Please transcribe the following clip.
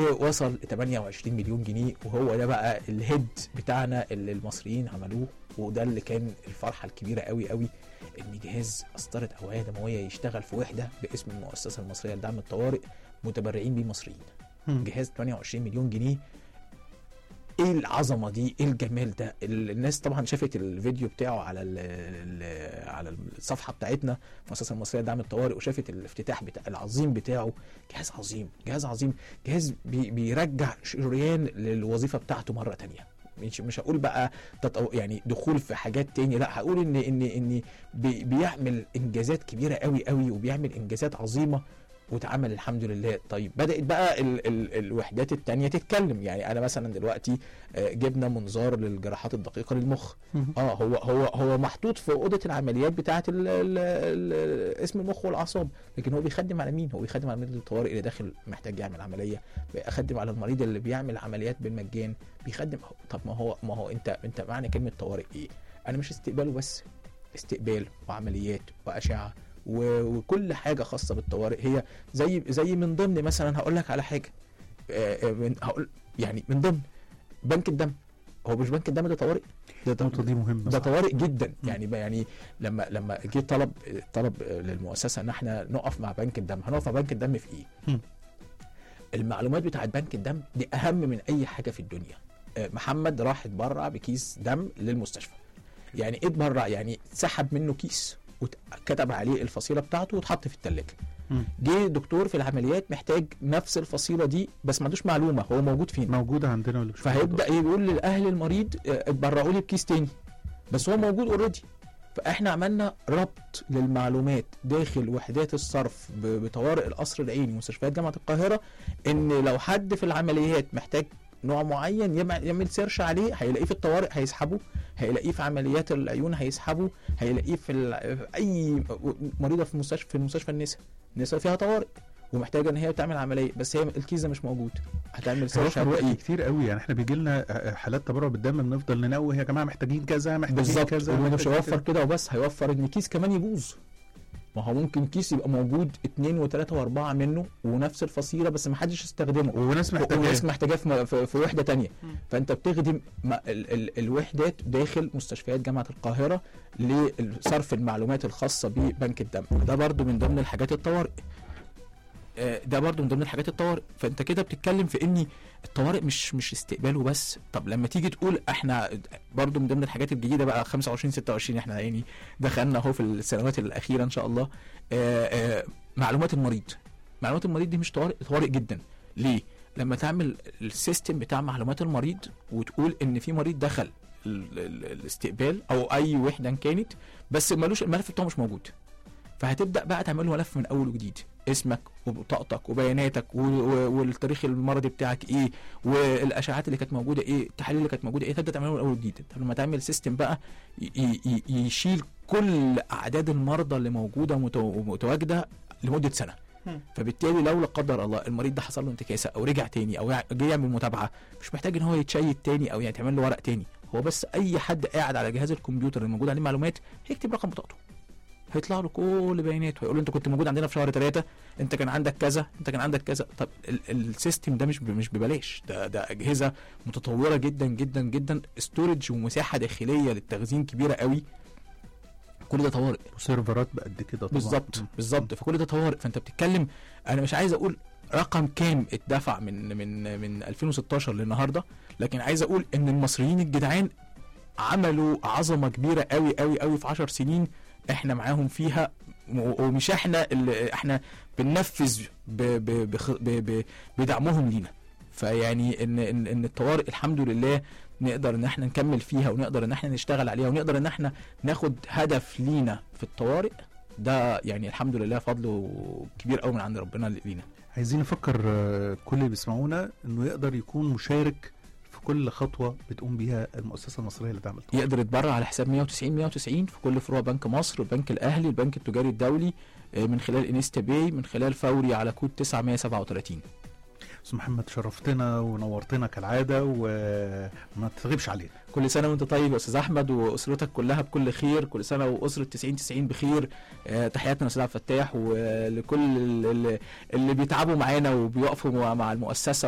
ووصل ل 28 مليون جنيه وهو ده بقى الهيد بتاعنا اللي المصريين عملوه وده اللي كان الفرحه الكبيره قوي قوي ان جهاز قسطره اوعيه دمويه يشتغل في وحده باسم المؤسسه المصريه لدعم الطوارئ متبرعين بيه مصريين مم. جهاز 28 مليون جنيه ايه العظمه دي ايه الجمال ده ال- الناس طبعا شافت الفيديو بتاعه على ال ال على الصفحه بتاعتنا المؤسسه المصريه لدعم الطوارئ وشافت الافتتاح بتاع العظيم بتاعه جهاز عظيم جهاز عظيم جهاز بي بيرجع شريان للوظيفه بتاعته مره تانية مش مش هقول بقى تطو يعني دخول في حاجات تاني لا هقول ان ان ان بي بيعمل انجازات كبيره قوي قوي وبيعمل انجازات عظيمه واتعمل الحمد لله طيب بدات بقى ال ال الوحدات التانية تتكلم يعني انا مثلا دلوقتي آه، جبنا منظار للجراحات الدقيقه للمخ مم. اه هو هو هو محطوط في اوضه العمليات بتاعه ال ال ال اسم المخ والاعصاب لكن هو بيخدم على مين هو بيخدم على مريض الطوارئ اللي داخل محتاج يعمل عمليه بيخدم على المريض اللي بيعمل عمليات بالمجان بيخدم طب ما هو ما هو انت انت معنى كلمه طوارئ ايه انا مش استقبال وبس استقبال وعمليات واشعه و- وكل حاجه خاصه بالطوارئ هي زي زي من ضمن مثلا هقول لك على حاجه آه، آه، من- هقول يعني من ضمن بنك الدم هو مش بنك الدم ده طوارئ ده النقطه دي مهمه ده صح. طوارئ جدا مم. يعني بقى يعني لما لما جه طلب طلب للمؤسسه ان احنا نقف مع بنك الدم هنقف مع بنك الدم في ايه؟ مم. المعلومات بتاعت بنك الدم دي اهم من اي حاجه في الدنيا آه، محمد راح اتبرع بكيس دم للمستشفى يعني ايه اتبرع يعني سحب منه كيس وكتب عليه الفصيله بتاعته واتحط في الثلاجه مم. جه دكتور في العمليات محتاج نفس الفصيله دي بس ما عندوش معلومه هو موجود فين موجوده عندنا ولا مش موجودة؟ فهيبدا يقول لاهل المريض آه، اتبرعوا لي بكيس تاني بس هو موجود اوريدي فاحنا عملنا ربط للمعلومات داخل وحدات الصرف ب- بطوارئ القصر العيني ومستشفيات جامعه القاهره ان لو حد في العمليات محتاج نوع معين يعمل يعمل سيرش عليه هيلاقيه في الطوارئ هيسحبه هيلاقيه في عمليات العيون هيسحبه هيلاقيه في ال- في اي مريضه في مستشفى في مستشفى النساء النساء فيها طوارئ ومحتاجه ان هي تعمل عمليه بس هي الكيس ده مش موجود هتعمل سيرش هيوفر وقت هتلاقيه كتير قوي يعني احنا بيجي لنا حالات تبرع بالدم بنفضل ننوه يا جماعه محتاجين كذا محتاجين بالظبط كذا ومش محتاجين هيوفر كذا. كده وبس هيوفر ان كيس كمان يبوظ ما هو ممكن كيس يبقى موجود اتنين وتلاته واربعه منه ونفس الفصيله بس ما حدش يستخدمه وناس محتاجه وناس محتاجاه في, م- في, في وحده تانية مم. فانت بتخدم م- ال ال الوحدات داخل مستشفيات جامعه القاهره لصرف المعلومات الخاصه ببنك الدم ده برضو من ضمن الحاجات الطوارئ آه، ده برضو من ضمن الحاجات الطوارئ فانت كده بتتكلم في اني الطوارئ مش مش استقبال وبس طب لما تيجي تقول احنا برضو من ضمن الحاجات الجديده بقى 25 26 احنا يعني دخلنا اهو في السنوات الاخيره ان شاء الله آه، آه، معلومات المريض معلومات المريض دي مش طوارئ طوارئ جدا ليه لما تعمل السيستم بتاع معلومات المريض وتقول ان في مريض دخل ال- ال- الاستقبال او اي وحده كانت بس ملوش الملف بتاعه مش موجود فهتبدا بقى تعمل له ملف من اول وجديد اسمك وبطاقتك وبياناتك و- و- والتاريخ المرضي بتاعك ايه والاشعاعات اللي كانت موجوده ايه التحاليل اللي كانت موجوده ايه تبدا تعمله من اول وجديد طب لما تعمل سيستم بقى ي- ي- ي- يشيل كل اعداد المرضى اللي موجوده ومتو- ومتواجده لمده سنه مم. فبالتالي لو لا قدر الله المريض ده حصل له انتكاسه او رجع تاني او يع- جه يعمل متابعه مش محتاج ان هو يتشيد تاني او يتعمل له ورق تاني هو بس اي حد قاعد على جهاز الكمبيوتر اللي موجود عليه معلومات هيكتب رقم بطاقته هيطلع له كل بياناته هيقول له انت كنت موجود عندنا في شهر ثلاثة انت كان عندك كذا انت كان عندك كذا طب ال- السيستم ده مش ب- مش ببلاش ده ده اجهزه متطوره جدا جدا جدا ستورج ومساحه داخليه للتخزين كبيره قوي كل ده طوارئ وسيرفرات بقد كده طبعا بالظبط مم. بالظبط فكل ده طوارئ فانت بتتكلم انا مش عايز اقول رقم كام اتدفع من من من 2016 للنهارده لكن عايز اقول ان المصريين الجدعان عملوا عظمه كبيره قوي قوي قوي في 10 سنين احنا معاهم فيها و- ومش احنا اللي احنا بننفذ ب ب بخ- ب ب بدعمهم لينا فيعني ان ان ان الطوارئ الحمد لله نقدر ان احنا نكمل فيها ونقدر ان احنا نشتغل عليها ونقدر ان احنا ناخد هدف لينا في الطوارئ ده يعني الحمد لله فضله كبير قوي من عند ربنا لينا عايزين نفكر آه، كل اللي بيسمعونا انه يقدر يكون مشارك في كل خطوه بتقوم بيها المؤسسه المصريه لدعم الطوارئ يقدر يتبرع على حساب 190 190 في كل فروع بنك مصر البنك الاهلي البنك التجاري الدولي آه، من خلال انستا باي من خلال فوري على كود 937 استاذ محمد شرفتنا ونورتنا كالعاده وما تغيبش علينا كل سنه وانت طيب يا استاذ احمد واسرتك كلها بكل خير كل سنه واسره 90 90 بخير آه، تحياتنا لاستاذ عبد الفتاح ولكل اللي, اللي بيتعبوا معانا وبيقفوا مع مع المؤسسه